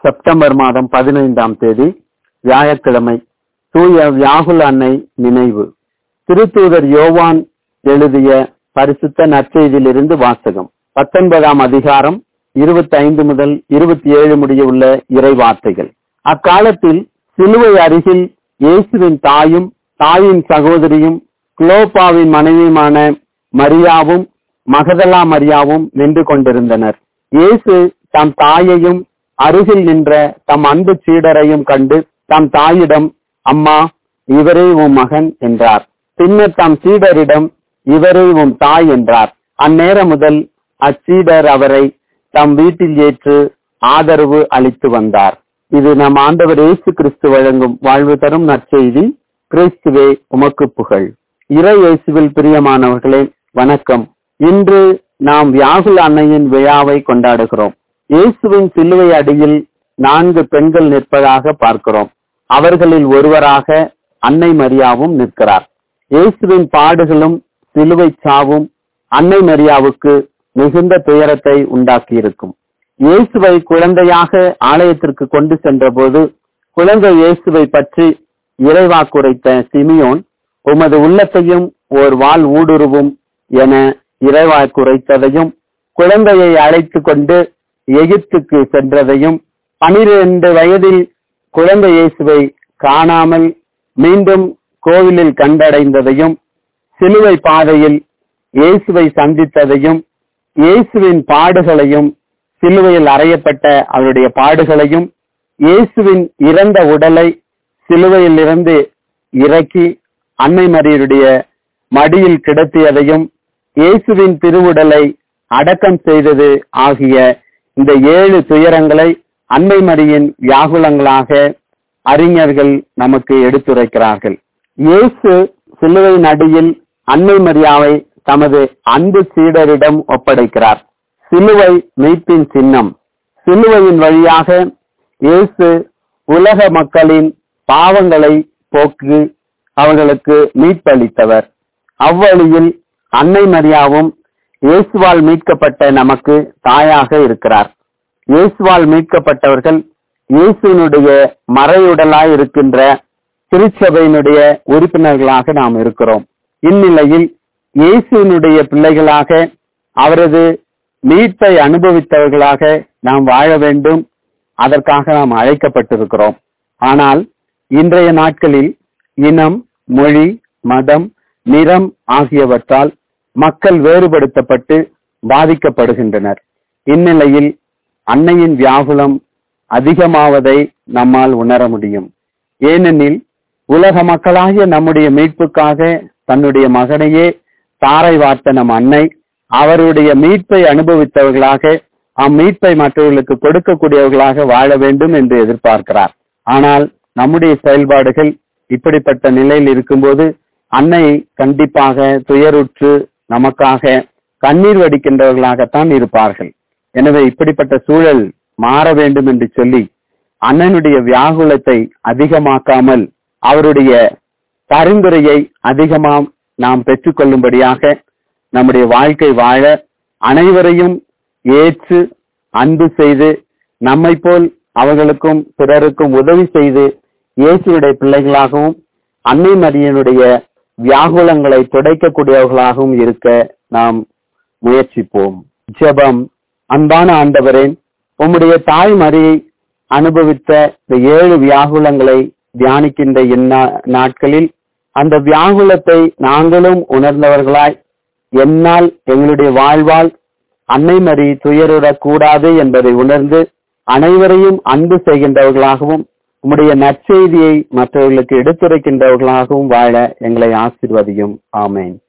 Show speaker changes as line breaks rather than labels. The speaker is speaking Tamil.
செப்டம்பர் மாதம் பதினைந்தாம் தேதி வியாழக்கிழமை தூய வியாகுல அன்னை நினைவு திருத்தூதர் யோவான் எழுதிய பரிசுத்த நற்செய்தியிலிருந்து வாசகம் பத்தொன்பதாம் அதிகாரம் இருபத்தி ஐந்து முதல் இருபத்தி ஏழு முடிய உள்ள இறை வார்த்தைகள் அக்காலத்தில் சிலுவை அருகில் இயேசுவின் தாயும் தாயின் சகோதரியும் குளோப்பாவின் மனைவியுமான மரியாவும் மகதலா மரியாவும் நின்று கொண்டிருந்தனர் இயேசு தம் தாயையும் அருகில் நின்ற தம் அன்பு சீடரையும் கண்டு தம் தாயிடம் அம்மா இவரே உம் மகன் என்றார் பின்னர் தம் சீடரிடம் இவரே உம் தாய் என்றார் அந்நேரம் முதல் அச்சீடர் அவரை தம் வீட்டில் ஏற்று ஆதரவு அளித்து வந்தார் இது நம் ஆண்டவர் இயேசு கிறிஸ்து வழங்கும் வாழ்வு தரும் நற்செய்தி கிறிஸ்துவே உமக்கு புகழ் இறை இயேசுவில் பிரியமானவர்களே வணக்கம் இன்று நாம் வியாகுல அன்னையின் விழாவை கொண்டாடுகிறோம் இயேசுவின் சிலுவை அடியில் நான்கு பெண்கள் நிற்பதாக பார்க்கிறோம் அவர்களில் ஒருவராக அன்னை மரியாவும் நிற்கிறார் இயேசுவின் பாடுகளும் சிலுவை சாவும் அன்னை மரியாவுக்கு மிகுந்த துயரத்தை உண்டாக்கியிருக்கும் இயேசுவை குழந்தையாக ஆலயத்திற்கு கொண்டு சென்றபோது குழந்தை இயேசுவை பற்றி இறைவாக்குரைத்த சிமியோன் உமது உள்ளத்தையும் ஓர் வால் ஊடுருவும் என இறைவாக்குரைத்ததையும் குழந்தையை அழைத்து கொண்டு எகிப்துக்கு சென்றதையும் பனிரெண்டு வயதில் குழந்தை இயேசுவை காணாமல் மீண்டும் கோவிலில் கண்டடைந்ததையும் சிலுவை பாதையில் இயேசுவை சந்தித்ததையும் இயேசுவின் பாடுகளையும் சிலுவையில் அறையப்பட்ட அவருடைய பாடுகளையும் இயேசுவின் இறந்த உடலை சிலுவையில் இருந்து இறக்கி அன்னை மரியருடைய மடியில் கிடத்தியதையும் இயேசுவின் திருவுடலை அடக்கம் செய்தது ஆகிய இந்த ஏழு துயரங்களை அன்னை மரியின் வியாகுலங்களாக அறிஞர்கள் நமக்கு எடுத்துரைக்கிறார்கள் இயேசு சிலுவையின் அடியில் அன்னை மரியாவை தமது அன்பு சீடரிடம் ஒப்படைக்கிறார் சிலுவை மீட்பின் சின்னம் சிலுவையின் வழியாக இயேசு உலக மக்களின் பாவங்களை போக்கு அவர்களுக்கு மீட்பளித்தவர் அவ்வழியில் அன்னை மரியாவும் இயேசுவால் மீட்கப்பட்ட நமக்கு தாயாக இருக்கிறார் இயேசுவால் மீட்கப்பட்டவர்கள் இயேசுனுடைய மறையுடலாய் இருக்கின்ற திருச்சபையினுடைய உறுப்பினர்களாக நாம் இருக்கிறோம் இந்நிலையில் இயேசுனுடைய பிள்ளைகளாக அவரது மீட்பை அனுபவித்தவர்களாக நாம் வாழ வேண்டும் அதற்காக நாம் அழைக்கப்பட்டிருக்கிறோம் ஆனால் இன்றைய நாட்களில் இனம் மொழி மதம் நிறம் ஆகியவற்றால் மக்கள் வேறுபடுத்தப்பட்டு பாதிக்கப்படுகின்றனர் இந்நிலையில் அன்னையின் வியாகுலம் அதிகமாவதை நம்மால் உணர முடியும் ஏனெனில் உலக மக்களாகிய நம்முடைய மீட்புக்காக தன்னுடைய மகனையே தாரை வார்த்த நம் அன்னை அவருடைய மீட்பை அனுபவித்தவர்களாக அம்மீட்பை மற்றவர்களுக்கு கொடுக்கக்கூடியவர்களாக வாழ வேண்டும் என்று எதிர்பார்க்கிறார் ஆனால் நம்முடைய செயல்பாடுகள் இப்படிப்பட்ட நிலையில் இருக்கும்போது அன்னை கண்டிப்பாக துயருற்று நமக்காக கண்ணீர் வடிக்கின்றவர்களாகத்தான் இருப்பார்கள் எனவே இப்படிப்பட்ட சூழல் மாற வேண்டும் என்று சொல்லி அண்ணனுடைய வியாகுலத்தை அதிகமாக்காமல் அவருடைய பரிந்துரையை அதிகமாம் நாம் பெற்றுக்கொள்ளும்படியாக நம்முடைய வாழ்க்கை வாழ அனைவரையும் ஏற்று அன்பு செய்து நம்மை போல் அவர்களுக்கும் பிறருக்கும் உதவி செய்து இயேசுடைய பிள்ளைகளாகவும் அன்னை மரியனுடைய வியாகுலங்களை துடைக்கக்கூடியவர்களாகவும் இருக்க நாம் முயற்சிப்போம் ஜெபம் அன்பான ஆண்டவரே உம்முடைய தாய் மரியை அனுபவித்த இந்த ஏழு வியாகுலங்களை தியானிக்கின்ற இந்நா நாட்களில் அந்த வியாகுலத்தை நாங்களும் உணர்ந்தவர்களாய் என்னால் எங்களுடைய வாழ்வால் அன்னை மறி துயருடக் கூடாது என்பதை உணர்ந்து அனைவரையும் அன்பு செய்கின்றவர்களாகவும் உம்முடைய நற்செய்தியை மற்றவர்களுக்கு எடுத்துரைக்கின்றவர்களாகவும் வாழ எங்களை ஆசிர்வதியும் ஆமேன்